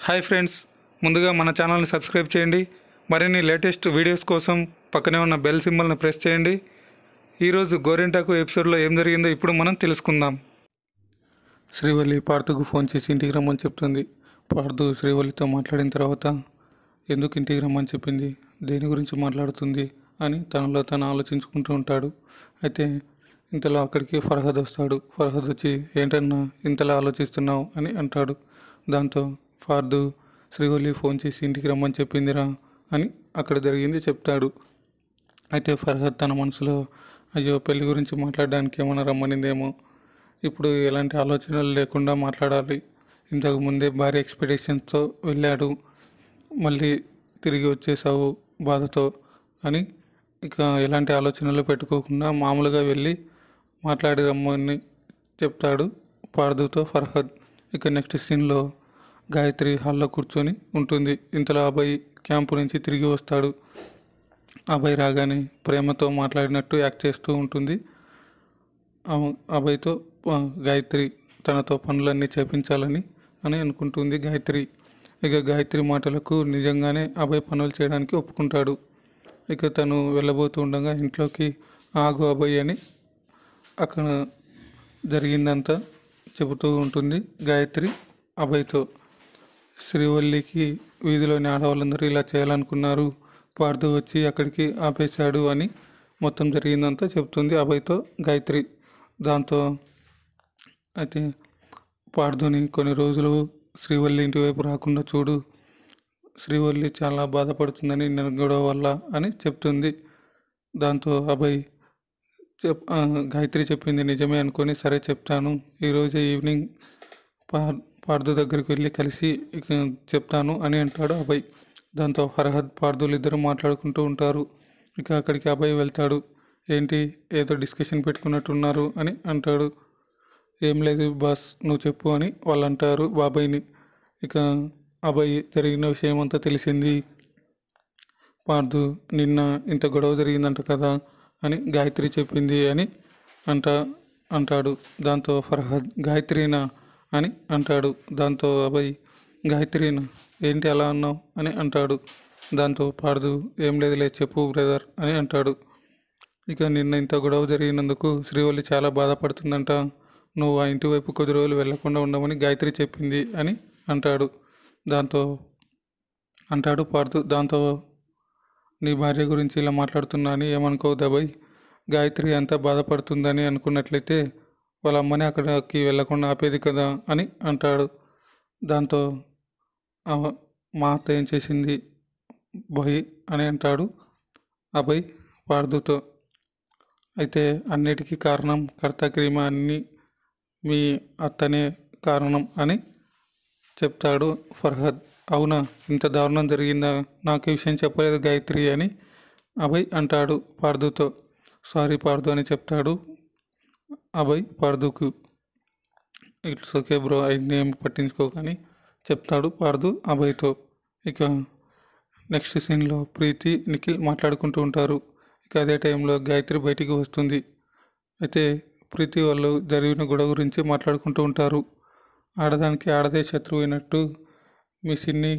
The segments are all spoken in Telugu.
హాయ్ ఫ్రెండ్స్ ముందుగా మన ఛానల్ని సబ్స్క్రైబ్ చేయండి మరిన్ని లేటెస్ట్ వీడియోస్ కోసం పక్కనే ఉన్న బెల్ సింబల్ని ప్రెస్ చేయండి ఈరోజు గోరింటాకు ఎపిసోడ్లో ఏం జరిగిందో ఇప్పుడు మనం తెలుసుకుందాం శ్రీవల్లి పార్థుకు ఫోన్ చేసి ఇంటికి రమ్మని చెప్తుంది పార్థు శ్రీవల్లితో మాట్లాడిన తర్వాత ఎందుకు ఇంటికి రమ్మని చెప్పింది దేని గురించి మాట్లాడుతుంది అని తనలో తను ఆలోచించుకుంటూ ఉంటాడు అయితే ఇంతలో అక్కడికి ఫర్హద్ వస్తాడు ఫర్హద్ వచ్చి ఏంటన్నా ఇంతలా ఆలోచిస్తున్నావు అని అంటాడు దాంతో ఫార్దు శ్రీవల్లి ఫోన్ చేసి ఇంటికి రమ్మని చెప్పిందిరా అని అక్కడ జరిగింది చెప్తాడు అయితే ఫర్హద్ తన మనసులో అయ్యో పెళ్లి గురించి మాట్లాడడానికి ఏమైనా రమ్మనిందేమో ఇప్పుడు ఎలాంటి ఆలోచనలు లేకుండా మాట్లాడాలి ఇంతకు ముందే భారీ ఎక్స్పెక్టేషన్స్తో వెళ్ళాడు మళ్ళీ తిరిగి వచ్చేసావు బాధతో అని ఇక ఎలాంటి ఆలోచనలు పెట్టుకోకుండా మామూలుగా వెళ్ళి మాట్లాడి రమ్మని చెప్తాడు పార్దుతో ఫర్హద్ ఇక నెక్స్ట్ సీన్లో గాయత్రి హాల్లో కూర్చొని ఉంటుంది ఇంతలో అబ్బాయి క్యాంపు నుంచి తిరిగి వస్తాడు అబ్బాయి రాగానే ప్రేమతో మాట్లాడినట్టు యాక్ట్ చేస్తూ ఉంటుంది ఆ- అబ్బాయితో ఆ, గాయత్రి తనతో పనులన్నీ చేపించాలని అని అనుకుంటుంది గాయత్రి ఇక గాయత్రి మాటలకు నిజంగానే అబ్బాయి పనులు చేయడానికి ఒప్పుకుంటాడు ఇక తను వెళ్ళబోతూ ఉండగా ఇంట్లోకి ఆగు అబ్బాయి అని అక్కడ జరిగిందంతా చెబుతూ ఉంటుంది గాయత్రి అభయ్తో శ్రీవల్లికి వీధిలోని ఆడవాళ్ళందరూ ఇలా చేయాలనుకున్నారు పార్థు వచ్చి అక్కడికి ఆపేశాడు అని మొత్తం జరిగిందంతా చెప్తుంది అభయ్తో గాయత్రి దాంతో అయితే పార్థుని కొన్ని రోజులు శ్రీవల్లి ఇంటి వైపు రాకుండా చూడు శ్రీవల్లి చాలా బాధపడుతుందని నేను గొడవ వల్ల అని చెప్తుంది దాంతో అభయ్ చెప్ ఆ, గాయత్రి చెప్పింది నిజమే అనుకొని సరే చెప్తాను ఈరోజు ఈవినింగ్ పార్ పార్దు దగ్గరికి వెళ్ళి కలిసి ఇక చెప్తాను అని అంటాడు అభయ్ దాంతో ఫర్హద్ పార్దులు ఇద్దరు మాట్లాడుకుంటూ ఉంటారు ఇక అక్కడికి అభయ్ వెళ్తాడు ఏంటి ఏదో డిస్కషన్ పెట్టుకున్నట్టున్నారు అని అంటాడు ఏం లేదు బాస్ నువ్వు చెప్పు అని వాళ్ళు అంటారు బాబాయ్ని ఇక అభయ్ జరిగిన విషయం అంతా తెలిసింది పార్దు నిన్న ఇంత గొడవ జరిగిందంట కదా అని గాయత్రి చెప్పింది అని అంట అంటాడు దాంతో ఫర్హద్ గాయత్రినా అని అంటాడు దాంతో అభయ్ గాయత్రినా ఏంటి అలా అన్నావు అని అంటాడు దాంతో పార్దు ఏం లేదులే చెప్పు బ్రదర్ అని అంటాడు ఇక నిన్న ఇంత గొడవ జరిగినందుకు శ్రీవల్లి చాలా బాధపడుతుందంట నువ్వు ఆ ఇంటి వైపు కొద్ది రోజులు వెళ్లకుండా ఉండమని గాయత్రి చెప్పింది అని అంటాడు దాంతో అంటాడు పార్దు దాంతో నీ భార్య గురించి ఇలా మాట్లాడుతున్నా అని ఏమనుకోవద్దు అబ్బాయి గాయత్రి అంతా బాధపడుతుందని అనుకున్నట్లయితే వాళ్ళ అమ్మని అక్కడికి వెళ్ళకుండా ఆపేది కదా అని అంటాడు దాంతో ఆ మా అత్త ఏం చేసింది బోయ్ అని అంటాడు అభయ్ పార్దుతో అయితే అన్నిటికీ కారణం కర్త క్రీమ అన్ని మీ అత్తనే కారణం అని చెప్తాడు ఫర్హద్ అవునా ఇంత దారుణం జరిగిందా నాకు ఈ విషయం చెప్పలేదు గాయత్రి అని అభయ్ అంటాడు పార్దుతో సారీ పార్దు అని చెప్తాడు అభయ్ పార్దుకు ఇట్స్ ఓకే బ్రో అన్ని ఏం పట్టించుకోకని చెప్తాడు పార్దు అభయ్తో ఇక నెక్స్ట్ సీన్లో ప్రీతి నిఖిల్ మాట్లాడుకుంటూ ఉంటారు ఇక అదే టైంలో గాయత్రి బయటికి వస్తుంది అయితే ప్రీతి వాళ్ళు జరిగిన గొడవ గురించి మాట్లాడుకుంటూ ఉంటారు ఆడదానికి ఆడదే శత్రువు అయినట్టు మీ సిన్ని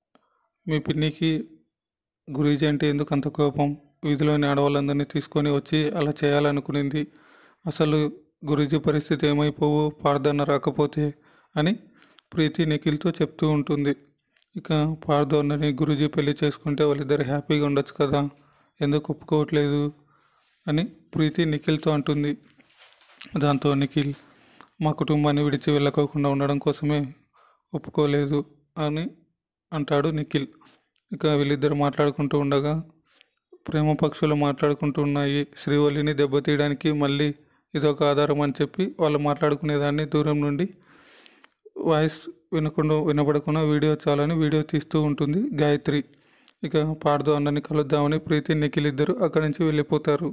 మీ పిన్నికి గురూజీ అంటే ఎందుకు అంత కోపం వీధిలోని ఆడవాళ్ళందరినీ తీసుకొని వచ్చి అలా చేయాలనుకునింది అసలు గురూజీ పరిస్థితి ఏమైపోవు పార్దన్న రాకపోతే అని ప్రీతి నిఖిల్తో చెప్తూ ఉంటుంది ఇక పార్దన్నని గురూజీ పెళ్లి చేసుకుంటే వాళ్ళిద్దరు హ్యాపీగా ఉండొచ్చు కదా ఎందుకు ఒప్పుకోవట్లేదు అని ప్రీతి నిఖిల్తో అంటుంది దాంతో నిఖిల్ మా కుటుంబాన్ని విడిచి వెళ్ళకోకుండా ఉండడం కోసమే ఒప్పుకోలేదు అని అంటాడు నిఖిల్ ఇక వీళ్ళిద్దరు మాట్లాడుకుంటూ ఉండగా ప్రేమ పక్షులు మాట్లాడుకుంటూ ఉన్నాయి శ్రీవల్లిని దెబ్బతీయడానికి మళ్ళీ ఇదొక ఆధారం అని చెప్పి వాళ్ళు మాట్లాడుకునేదాన్ని దూరం నుండి వాయిస్ వినకుండా వినపడకుండా వీడియో చాలని వీడియో తీస్తూ ఉంటుంది గాయత్రి ఇక పార్దు అన్నని కలుద్దామని ప్రీతి నిఖిల్ ఇద్దరు అక్కడి నుంచి వెళ్ళిపోతారు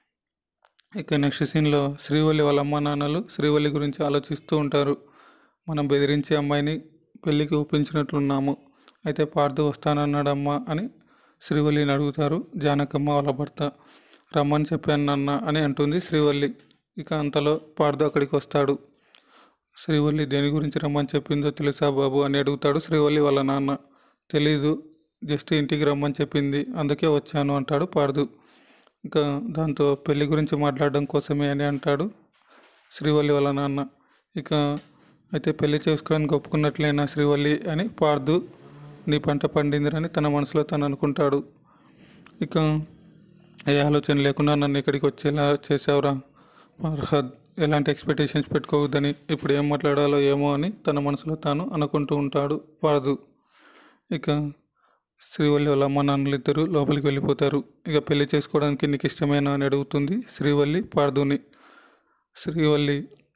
ఇక నెక్స్ట్ సీన్లో శ్రీవల్లి వాళ్ళ అమ్మ నాన్నలు శ్రీవల్లి గురించి ఆలోచిస్తూ ఉంటారు మనం బెదిరించి అమ్మాయిని పెళ్ళికి ఒప్పించినట్లున్నాము అయితే పార్థు వస్తానన్నాడమ్మా అని శ్రీవల్లిని అడుగుతారు జానకమ్మ వాళ్ళ భర్త రమ్మని చెప్పాను నాన్న అని అంటుంది శ్రీవల్లి ఇక అంతలో పార్థు అక్కడికి వస్తాడు శ్రీవల్లి దేని గురించి రమ్మని చెప్పిందో తెలుసా బాబు అని అడుగుతాడు శ్రీవల్లి వాళ్ళ నాన్న తెలీదు జస్ట్ ఇంటికి రమ్మని చెప్పింది అందుకే వచ్చాను అంటాడు పార్దు ఇంకా దాంతో పెళ్లి గురించి మాట్లాడడం కోసమే అని అంటాడు శ్రీవల్లి వాళ్ళ నాన్న ఇక అయితే పెళ్లి చేసుకోవడానికి ఒప్పుకున్నట్లేనా శ్రీవల్లి అని పార్దు నీ పంట పండిందిరని తన మనసులో తను అనుకుంటాడు ఇక ఏ ఆలోచన లేకుండా నన్ను ఇక్కడికి వచ్చేలా చేసావురా ఫర్హద్ ఎలాంటి ఎక్స్పెక్టేషన్స్ పెట్టుకోవద్దని ఇప్పుడు ఏం మాట్లాడాలో ఏమో అని తన మనసులో తాను అనుకుంటూ ఉంటాడు పార్దు ఇక శ్రీవల్లి వాళ్ళ అమ్మ నాన్నలు ఇద్దరు లోపలికి వెళ్ళిపోతారు ఇక పెళ్లి చేసుకోవడానికి నీకు ఇష్టమేనా అని అడుగుతుంది శ్రీవల్లి పార్దుని శ్రీవల్లి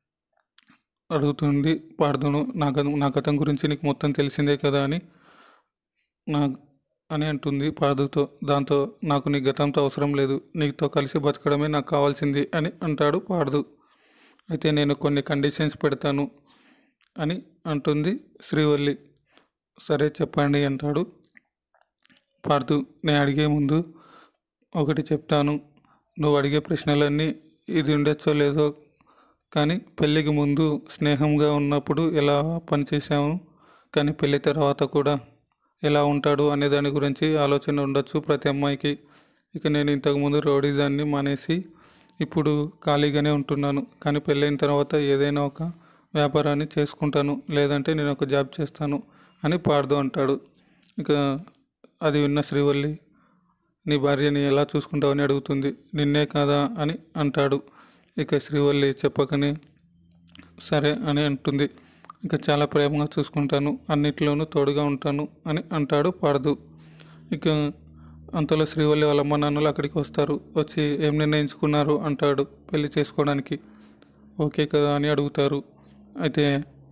అడుగుతుంది పార్దును నా గతం నా గతం గురించి నీకు మొత్తం తెలిసిందే కదా అని నా అని అంటుంది పార్దుతో దాంతో నాకు నీ గతంతో అవసరం లేదు నీతో కలిసి బతకడమే నాకు కావాల్సింది అని అంటాడు పార్దు అయితే నేను కొన్ని కండిషన్స్ పెడతాను అని అంటుంది శ్రీవల్లి సరే చెప్పండి అంటాడు పార్దు నేను అడిగే ముందు ఒకటి చెప్తాను నువ్వు అడిగే ప్రశ్నలన్నీ ఇది ఉండొచ్చో లేదో కానీ పెళ్ళికి ముందు స్నేహంగా ఉన్నప్పుడు ఎలా పనిచేసాము కానీ పెళ్ళి తర్వాత కూడా ఎలా ఉంటాడు అనే దాని గురించి ఆలోచన ఉండొచ్చు ప్రతి అమ్మాయికి ఇక నేను ఇంతకుముందు రౌడీజాన్ని మానేసి ఇప్పుడు ఖాళీగానే ఉంటున్నాను కానీ పెళ్ళైన తర్వాత ఏదైనా ఒక వ్యాపారాన్ని చేసుకుంటాను లేదంటే నేను ఒక జాబ్ చేస్తాను అని పార్దు అంటాడు ఇక అది విన్న శ్రీవల్లి నీ భార్యని ఎలా చూసుకుంటావని అడుగుతుంది నిన్నే కాదా అని అంటాడు ఇక శ్రీవల్లి చెప్పకనే సరే అని అంటుంది ఇక చాలా ప్రేమగా చూసుకుంటాను అన్నిట్లోనూ తోడుగా ఉంటాను అని అంటాడు పార్దు ఇక అంతలో శ్రీవల్లి వాళ్ళ అమ్మ నాన్నలు అక్కడికి వస్తారు వచ్చి ఏం నిర్ణయించుకున్నారు అంటాడు పెళ్లి చేసుకోవడానికి ఓకే కదా అని అడుగుతారు అయితే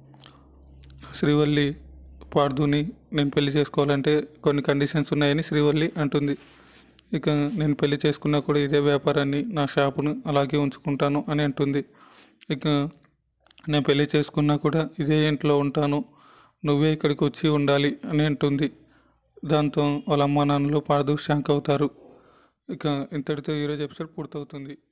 శ్రీవల్లి పార్దుని నేను పెళ్లి చేసుకోవాలంటే కొన్ని కండిషన్స్ ఉన్నాయని శ్రీవల్లి అంటుంది ఇక నేను పెళ్లి చేసుకున్నా కూడా ఇదే వ్యాపారాన్ని నా షాపును అలాగే ఉంచుకుంటాను అని అంటుంది ఇక నేను పెళ్లి చేసుకున్నా కూడా ఇదే ఇంట్లో ఉంటాను నువ్వే ఇక్కడికి వచ్చి ఉండాలి అని అంటుంది దాంతో వాళ్ళ అమ్మ నాన్నలు పార్దు షాక్ అవుతారు ఇక ఇంతటితో ఈరోజు ఎపిసోడ్ పూర్తవుతుంది